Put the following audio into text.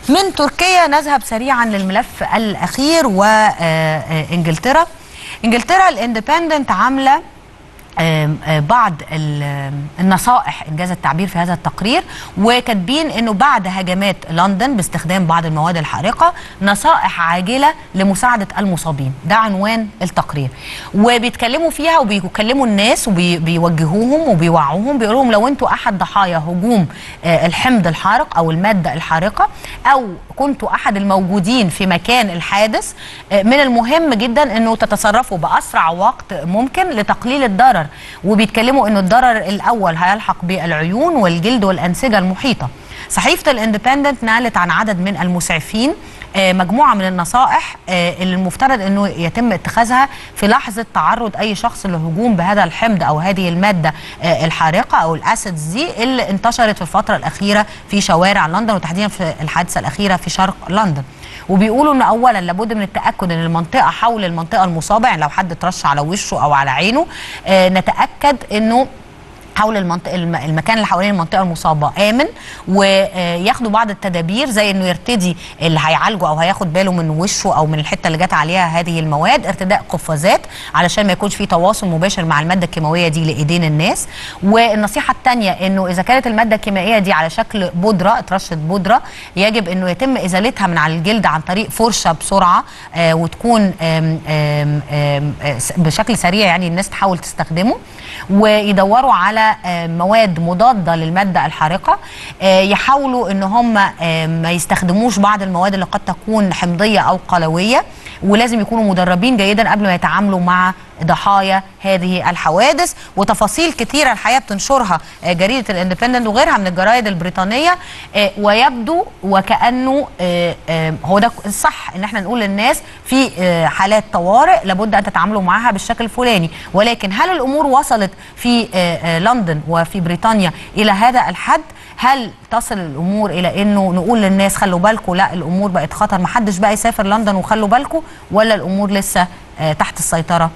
من تركيا نذهب سريعا للملف الاخير وانجلترا انجلترا الاندبندنت عامله آم، آه، بعض ال- النصائح انجاز التعبير في هذا التقرير وكاتبين انه بعد هجمات لندن باستخدام بعض المواد الحارقه نصائح عاجله لمساعده المصابين ده عنوان التقرير وبيتكلموا فيها وبيكلموا الناس وبيوجهوهم وبيوعوهم بيقولوا لهم لو انتوا احد ضحايا هجوم آه، الحمض الحارق او الماده الحارقه او كنتوا احد الموجودين في مكان الحادث آه، من المهم جدا انه تتصرفوا باسرع وقت ممكن لتقليل الضرر وبيتكلموا انه الضرر الاول هيلحق بالعيون والجلد والانسجه المحيطه صحيفه الاندبندنت نالت عن عدد من المسعفين آه، مجموعه من النصائح آه، اللي المفترض انه يتم اتخاذها في لحظه تعرض اي شخص لهجوم بهذا الحمض او هذه الماده آه، الحارقه او الاسيدز دي اللي انتشرت في الفتره الاخيره في شوارع لندن وتحديدا في الحادثه الاخيره في شرق لندن وبيقولوا ان اولا لابد من التاكد ان المنطقه حول المنطقه المصابه يعني لو حد اترش على وشه او على عينه آه، نتاكد انه حول المنطقه الم- المكان اللي حوالين المنطقه المصابه امن وياخدوا بعض التدابير زي انه يرتدي اللي هيعالجه او هياخد باله من وشه او من الحته اللي جت عليها هذه المواد ارتداء قفازات علشان ما يكونش في تواصل مباشر مع الماده الكيماويه دي لايدين الناس والنصيحه الثانيه انه اذا كانت الماده الكيميائيه دي على شكل بودره اترشت بودره يجب انه يتم ازالتها من على الجلد عن طريق فرشه بسرعه آه وتكون آم آم آم آه، س- بشكل سريع يعني الناس تحاول تستخدمه ويدوروا على آه، مواد مضاده للماده الحارقه آه، يحاولوا ان هم آه، ما يستخدموش بعض المواد اللي قد تكون حمضيه او قلويه ولازم يكونوا مدربين جيدا قبل ما يتعاملوا مع ضحايا هذه الحوادث وتفاصيل كثيره الحقيقه بتنشرها آه، جريده الاندبندنت وغيرها من الجرايد البريطانيه آه، ويبدو وكانه آه، آه، هو ده الصح ان احنا نقول للناس في آه، حالات طوارئ لابد ان تتعاملوا معها بالشكل الفلاني ولكن هل الامور وصلت في آه، آه، لندن وفي بريطانيا الى هذا الحد هل تصل الامور الى انه نقول للناس خلوا بالكم لا الامور بقت خطر محدش بقى يسافر لندن وخلوا بالكم ولا الامور لسه آه، تحت السيطره